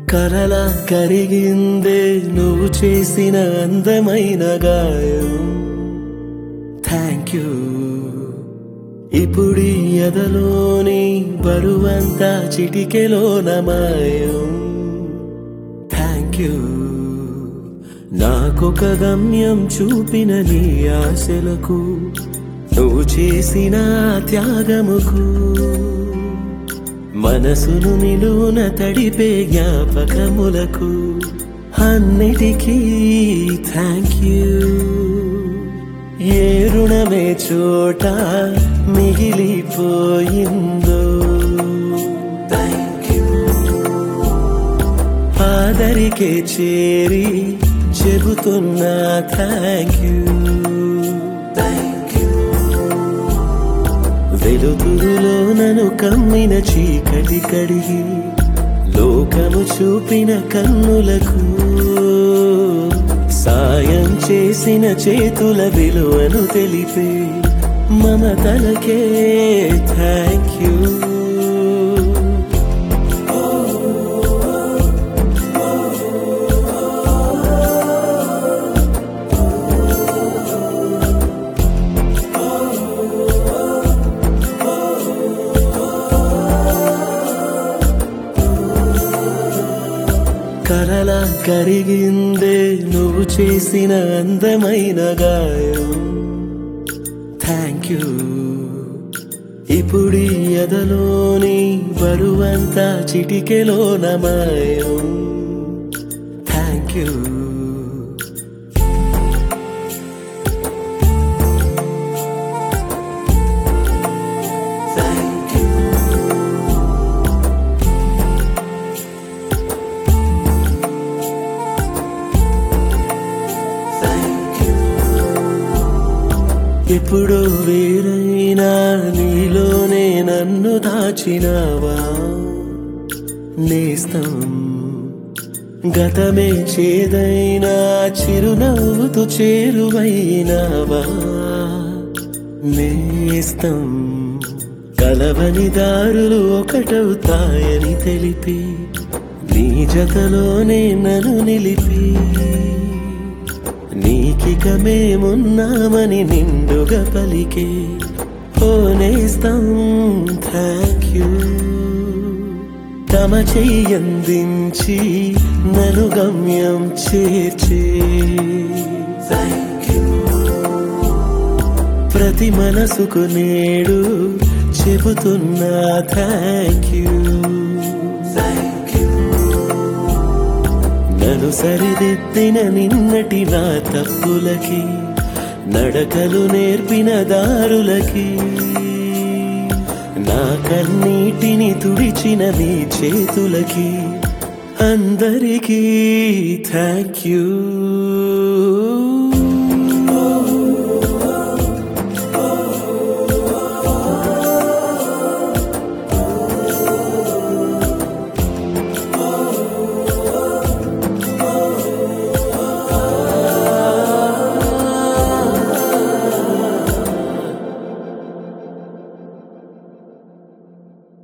కలలా కరిగిందే నువ్వు చేసిన అందమైన గాయం థ్యాంక్ యూ ఇప్పుడి ఎదలోని బరువంతా చిటికెలో నమాయం థ్యాంక్ యూ నాకొక గమ్యం చూపిన నీ ఆశలకు నువ్వు చేసిన త్యాగముకు మనసును నిలువున తడిపే జ్ఞాపకములకు అన్నిటికీ థ్యాంక్ యూ ఏ రుణమే చోట మిగిలిపోయిందో థ్యాంక్ యూ ఆదరికే చేరి చెబుతున్నా థ్యాంక్ యూ థ్యాంక్ యూ వెలుతురులో నన్ను కమ్మిన చీకటి కడిగి లోకము చూపిన కన్నులకు సాయం చేసిన చేతుల విలువను తెలిపే మమతలకే థ్యాంక్ యూ కలలా కరిగిందే నువ్వు చేసిన అందమైన గాయం థ్యాంక్ యూ ఇప్పుడి ఎదలోని బరువంతా చిటికెలో నమాయం thank you thank you thank you ఎప్పుడో వేరైనా నీలోనే నన్ను దాచినావా నేస్తం గతమే చేదైనా చిరునవ్వుతూ చేరువైనావా నేస్తం కలవని దారులు ఒకటవుతాయని తెలిపి నీ జతలోనే నన్ను నిలిపి నీకిక మేమున్నామని నిండుగా పలికే ఓ నేస్తం థ్యాంక్ యూ తమ చెయ్యందించి నను గమ్యం చేర్చే థ్యాంక్ యూ ప్రతి మనసుకు నేడు చెబుతున్నా థ్యాంక్ యూ థ్యాంక్ యూ నన్ను సరిదిద్దిన నిన్నటి నా తప్పులకి నడకలు నేర్పిన దారులకి నా కన్నీటిని తుడిచిన నీ చేతులకి అందరికీ థ్యాంక్ యూ